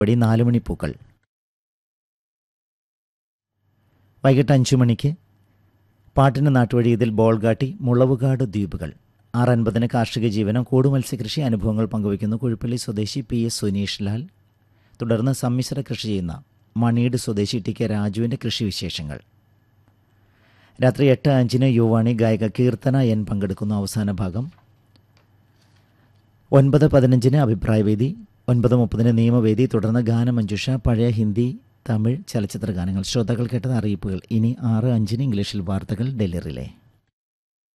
വഴി നാല് മണിപ്പൂക്കൾ വൈകിട്ട് അഞ്ചു മണിക്ക് പാട്ടിന് നാട്ടുവഴി ഇതിൽ ബോൾഗാട്ടി മുളവുകാട് ദ്വീപുകൾ ആറ് അൻപതിന് കാർഷിക ജീവനം കൂടു മത്സ്യകൃഷി അനുഭവങ്ങൾ പങ്കുവയ്ക്കുന്നു കുഴിപ്പള്ളി സ്വദേശി പി എസ് സുനീഷ് ലാൽ തുടർന്ന് സമ്മിശ്ര കൃഷി ചെയ്യുന്ന മണീട് സ്വദേശി ടി കെ രാജുവിൻ്റെ കൃഷിവിശേഷങ്ങൾ രാത്രി എട്ട് അഞ്ചിന് യുവാണി ഗായിക കീർത്തന എൻ പങ്കെടുക്കുന്ന അവസാന ഭാഗം ഒൻപത് പതിനഞ്ചിന് അഭിപ്രായവേദി ഒൻപത് മുപ്പതിന് നിയമവേദി തുടർന്ന് ഗാനമഞ്ജുഷ പഴയ ഹിന്ദി തമിഴ് ചലച്ചിത്ര ഗാനങ്ങൾ ശ്രോതാക്കൾ കേട്ടത് അറിയിപ്പുകൾ ഇനി ആറ് അഞ്ചിന് ഇംഗ്ലീഷിൽ വാർത്തകൾ ഡൽഹി റിലേ